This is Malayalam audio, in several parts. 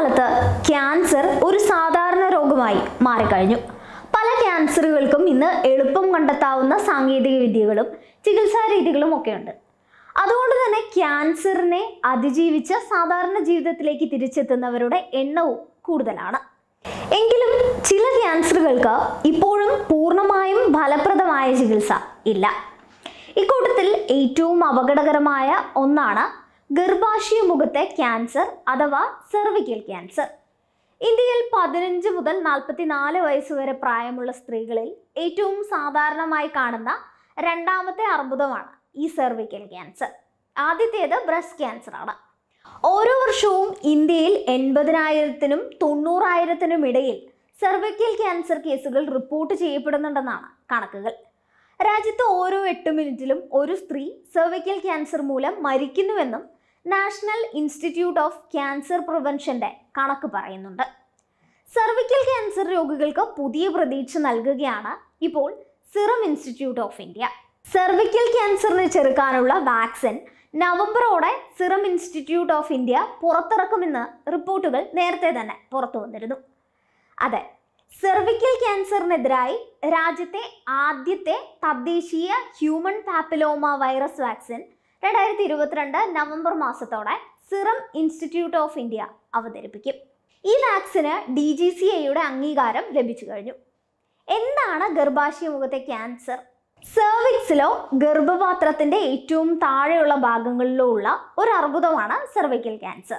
കാലത്ത് ക്യാൻസർ ഒരു സാധാരണ രോഗമായി മാറിക്കഴിഞ്ഞു പല ക്യാൻസറുകൾക്കും ഇന്ന് എളുപ്പം കണ്ടെത്താവുന്ന സാങ്കേതിക വിദ്യകളും ചികിത്സാ രീതികളും ഒക്കെയുണ്ട് അതുകൊണ്ട് തന്നെ ക്യാൻസറിനെ അതിജീവിച്ച് സാധാരണ ജീവിതത്തിലേക്ക് തിരിച്ചെത്തുന്നവരുടെ എണ്ണവും കൂടുതലാണ് എങ്കിലും ചില ക്യാൻസറുകൾക്ക് ഇപ്പോഴും പൂർണ്ണമായും ഫലപ്രദമായ ചികിത്സ ഇല്ല ഇക്കൂട്ടത്തിൽ ഏറ്റവും അപകടകരമായ ഒന്നാണ് ഗർഭാശയ മുഖത്തെ ക്യാൻസർ അഥവാ സെർവിക്കൽ ക്യാൻസർ ഇന്ത്യയിൽ പതിനഞ്ച് മുതൽ നാൽപ്പത്തിനാല് വയസ്സ് വരെ പ്രായമുള്ള സ്ത്രീകളിൽ ഏറ്റവും സാധാരണമായി കാണുന്ന രണ്ടാമത്തെ അർബുദമാണ് ഈ സെർവിക്കൽ ക്യാൻസർ ആദ്യത്തേത് ബ്രസ്റ്റ് ക്യാൻസർ ആണ് ഓരോ വർഷവും ഇന്ത്യയിൽ എൺപതിനായിരത്തിനും തൊണ്ണൂറായിരത്തിനും ഇടയിൽ സെർവിക്കൽ ക്യാൻസർ കേസുകൾ റിപ്പോർട്ട് ചെയ്യപ്പെടുന്നുണ്ടെന്നാണ് കണക്കുകൾ രാജ്യത്ത് ഓരോ എട്ട് മിനിറ്റിലും ഒരു സ്ത്രീ സെർവിക്കൽ ക്യാൻസർ മൂലം മരിക്കുന്നുവെന്നും നാഷണൽ ഇൻസ്റ്റിറ്റ്യൂട്ട് ഓഫ് ക്യാൻസർ പ്രിവെൻഷന്റെ കണക്ക് പറയുന്നുണ്ട് സെർവിക്കൽ ക്യാൻസർ രോഗികൾക്ക് പുതിയ പ്രതീക്ഷ നൽകുകയാണ് ഇപ്പോൾ Serum Institute of India cervical ക്യാൻസറിനെ ചെറുക്കാനുള്ള വാക്സിൻ നവംബറോടെ സിറം ഇൻസ്റ്റിറ്റ്യൂട്ട് ഓഫ് ഇന്ത്യ പുറത്തിറക്കുമെന്ന് റിപ്പോർട്ടുകൾ നേരത്തെ തന്നെ പുറത്തു വന്നിരുന്നു അതെ സെർവിക്കൽ ക്യാൻസറിനെതിരായി രാജ്യത്തെ ആദ്യത്തെ തദ്ദേശീയ ഹ്യൂമൻ പാപ്പിലോമ വൈറസ് വാക്സിൻ രണ്ടായിരത്തി ഇരുപത്തിരണ്ട് നവംബർ മാസത്തോടെ സിറം ഇൻസ്റ്റിറ്റ്യൂട്ട് ഓഫ് ഇന്ത്യ അവതരിപ്പിക്കും ഈ വാക്സിന് ഡി ജി സി ഐയുടെ അംഗീകാരം ലഭിച്ചു കഴിഞ്ഞു എന്താണ് ഗർഭാശയ മുഖത്തെ ക്യാൻസർ സെർവിക്സിലോ ഗർഭപാത്രത്തിന്റെ ഏറ്റവും താഴെയുള്ള ഭാഗങ്ങളിലോ ഉള്ള ഒരു അർബുദമാണ് cervical cancer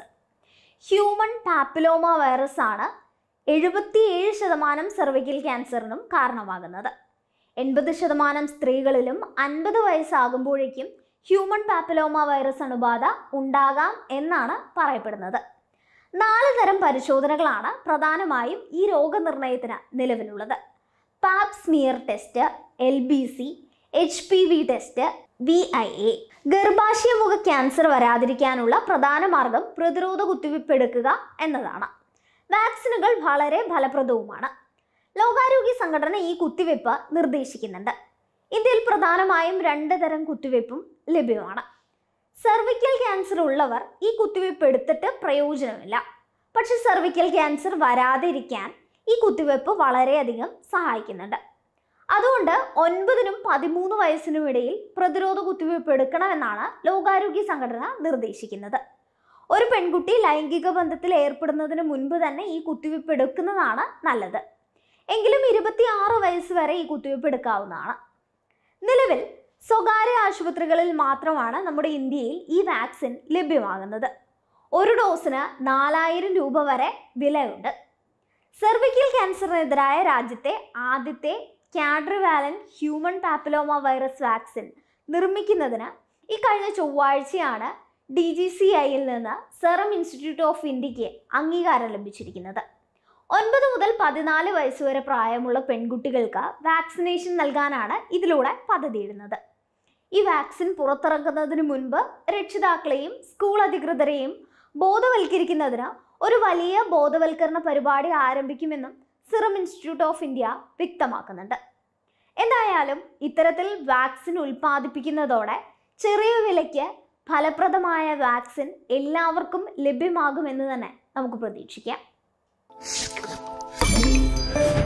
human papilloma virus ആണ് എഴുപത്തിയേഴ് ശതമാനം സെർവിക്കൽ ക്യാൻസറിനും കാരണമാകുന്നത് എൺപത് ശതമാനം സ്ത്രീകളിലും അൻപത് വയസ്സാകുമ്പോഴേക്കും ഹ്യൂമൻ പാപ്പിലോമ വൈറസ് അണുബാധ ഉണ്ടാകാം എന്നാണ് പറയപ്പെടുന്നത് നാല് തരം പരിശോധനകളാണ് പ്രധാനമായും ഈ രോഗനിർണയത്തിന് നിലവിലുള്ളത് pap smear test L B C H P V test V I A ഗർഭാശയമുഖ ക്യാൻസർ വരാതിരിക്കാനുള്ള പ്രധാന മാർഗം പ്രതിരോധ കുത്തിവയ്പ് എടുക്കുക എന്നതാണ് വാക്സിനുകൾ വളരെ ഫലപ്രദവുമാണ് ലോകാരോഗ്യ സംഘടന ഈ കുത്തിവയ്പ് നിർദ്ദേശിക്കുന്നുണ്ട് ഇന്ത്യയിൽ പ്രധാനമായും രണ്ട് തരം കുത്തിവയ്പ്പും ലഭ്യമാണ് സെർവിക്കൽ ക്യാൻസർ ഉള്ളവർ ഈ കുത്തിവയ്പ് എടുത്തിട്ട് പ്രയോജനമില്ല പക്ഷെ സെർവിക്കൽ ക്യാൻസർ വരാതിരിക്കാൻ ഈ കുത്തിവയ്പ് വളരെയധികം സഹായിക്കുന്നുണ്ട് അതുകൊണ്ട് ഒൻപതിനും പതിമൂന്ന് വയസ്സിനും ഇടയിൽ പ്രതിരോധ കുത്തിവയ്പ് എടുക്കണമെന്നാണ് ലോകാരോഗ്യ സംഘടന നിർദ്ദേശിക്കുന്നത് ഒരു പെൺകുട്ടി ലൈംഗിക ബന്ധത്തിൽ ഏർപ്പെടുന്നതിന് മുൻപ് തന്നെ ഈ കുത്തിവയ്പ് എടുക്കുന്നതാണ് നല്ലത് എങ്കിലും ഇരുപത്തിയാറ് വയസ്സ് വരെ ഈ കുത്തിവയ്പ് എടുക്കാവുന്നതാണ് നിലവിൽ സ്വകാര്യ ആശുപത്രികളിൽ മാത്രമാണ് നമ്മുടെ ഇന്ത്യയിൽ ഈ വാക്സിൻ ലഭ്യമാകുന്നത് ഒരു ഡോസിന് നാലായിരം രൂപ വരെ വിലയുണ്ട് സെർവിക്കൽ ക്യാൻസറിനെതിരായ രാജ്യത്തെ ആദ്യത്തെ quadrivalent human papilloma virus vaccine നിർമ്മിക്കുന്നതിന് ഈ കഴിഞ്ഞ ചൊവ്വാഴ്ചയാണ് ഡി ജി സി ഐയിൽ നിന്ന് സെറം ഇൻസ്റ്റിറ്റ്യൂട്ട് ഓഫ് ഇന്ത്യക്ക് അംഗീകാരം ലഭിച്ചിരിക്കുന്നത് ഒൻപത് മുതൽ പതിനാല് വയസ്സ് വരെ പ്രായമുള്ള പെൺകുട്ടികൾക്ക് വാക്സിനേഷൻ നൽകാനാണ് ഇതിലൂടെ പദ്ധതിയിടുന്നത് ഈ വാക്സിൻ പുറത്തിറക്കുന്നതിന് മുൻപ് രക്ഷിതാക്കളെയും സ്കൂൾ അധികൃതരെയും ബോധവൽക്കരിക്കുന്നതിന് ഒരു വലിയ ബോധവൽക്കരണ പരിപാടി ആരംഭിക്കുമെന്നും സിറം ഇൻസ്റ്റിറ്റ്യൂട്ട് ഓഫ് ഇന്ത്യ വ്യക്തമാക്കുന്നുണ്ട് എന്തായാലും ഇത്തരത്തിൽ വാക്സിൻ ഉൽപ്പാദിപ്പിക്കുന്നതോടെ ചെറിയ വിലയ്ക്ക് ഫലപ്രദമായ വാക്സിൻ എല്ലാവർക്കും ലഭ്യമാകുമെന്ന് തന്നെ നമുക്ക് പ്രതീക്ഷിക്കാം